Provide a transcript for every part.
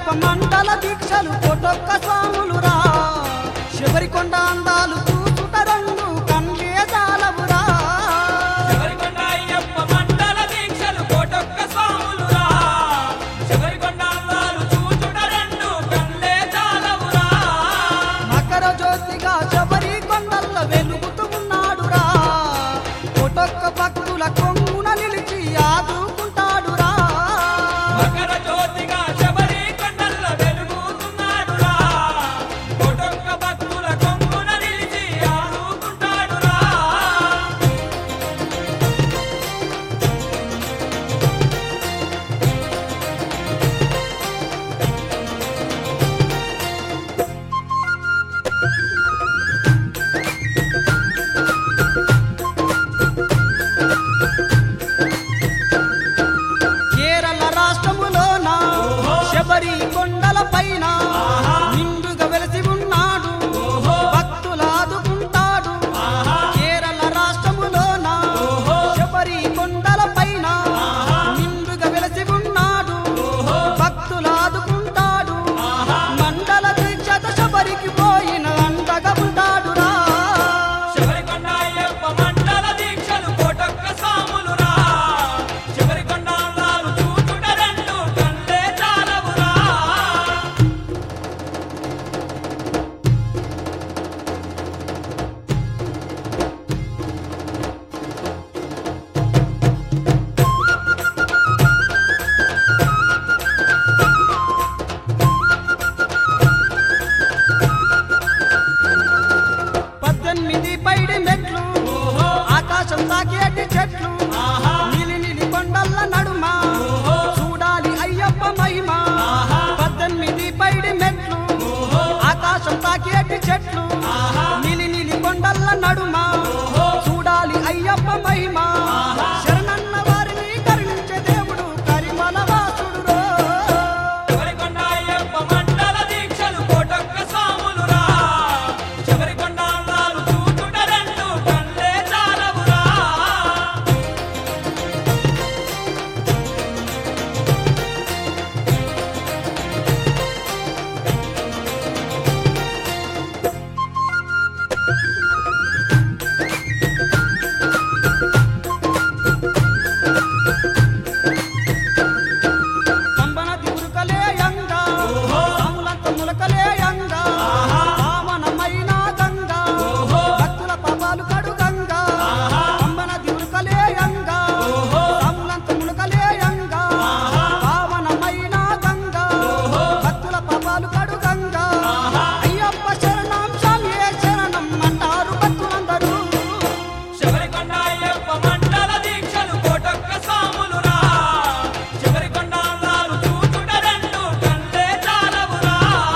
అయ్యప్ప మండల దీక్షలు కోటొక్క స్వాములురా శబరికొండ అందాలు చూసుట రెండు కన్లే జాలవురా శబరికొండ అయ్యప్ప మండల దీక్షలు కోటొక్క స్వాములురా శబరికొండ అందాలు చూచుట రెండు కళ్ళే చాలవురా మకర జ్యోతిగా శబరి కొండల్ల వెలుగుతూ ఉన్నాడురా కోటొక్క భక్తుల కొంగున నిలిచి ఆదుకుంటాడురా మకర జ్యోతిగా శబరి కొండల్ల వెలుగుతున్నాడురా కోటొక్క భక్తుల కొంగున నిలిచి ఆడుకుంటాడురా కేరళ రాష్ట్రములోన శబరి కొండల పైన నిండుగా వెలసి ఉన్నాడు భక్తుల ఆదుకుంటాడు కేరళ రాష్ట్రములోన శబరి కొండల పైన నిండుగా వెలసి ఉన్నాడు భక్తుల ఆదుకుంటాడు మండల దీక్షత శబరికి పోయిన అండగా ఉంటాడురా శబరికొండ అయ్యప్ప మండల దీక్షలు కోటొక్క స్వాములురా శబరికొండ అందాలు చూచుట రెండు కళ్ళే చాలవురా పద్దెనిమిది పైడి మెట్లు ఆకాశం తాకేటి చెట్లు నిలి నిలి కొండల్ల నడుమ చూడాలి అయ్యప్ప మహిమ పద్దెనిమిది పైడి మెట్లు ఆకాశం తాకేటి చెట్లు నిలి నిలి కొండల్ల నడుమ చూడాలి అయ్యప్ప మహిమ శరణన్న వారిని కరుణించే దేవుడు కరిమల వాసుడు శబరికొండ అయ్యప్ప మండల దీక్షలు కోటొక్క స్వాములురా శబరికొండ అందాలు చూచుట రెండు కళ్ళే చాలవురా పంబన దిగురుకలే యంగా రాములంత ములకలే యంగా పావనమైన గంగా భక్తుల పాపాలు కడు గంగా పంబన దిగురుకలే యంగా రాములంత ములకలే యంగా పావనమైన గంగా భక్తుల పాపాలు కడు గంగా అయ్యప్ప శరణం స్వామియే శరణం అంటారు భక్తులందరూ శబరికొండ అయ్యప్ప మండల దీక్షలు కోటొక్క స్వాములురా శబరికొండ అందాలు చూచుట రెండు కళ్ళే చాలవురా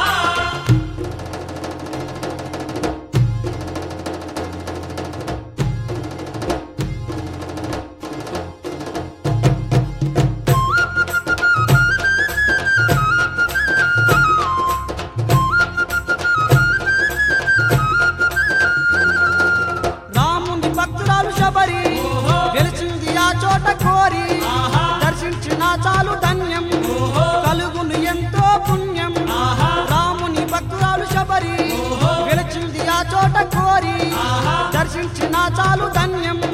రాముని భక్తురాలు శబరి గెలిచింది ఆ చోట కోరి దర్శించిన చాలు ధన్యం కలుగును ఎంతో పుణ్యం రాముని భక్తురాలు శబరి గెలిచింది ఆ చోట కోరి దర్శించిన చాలు ధన్యం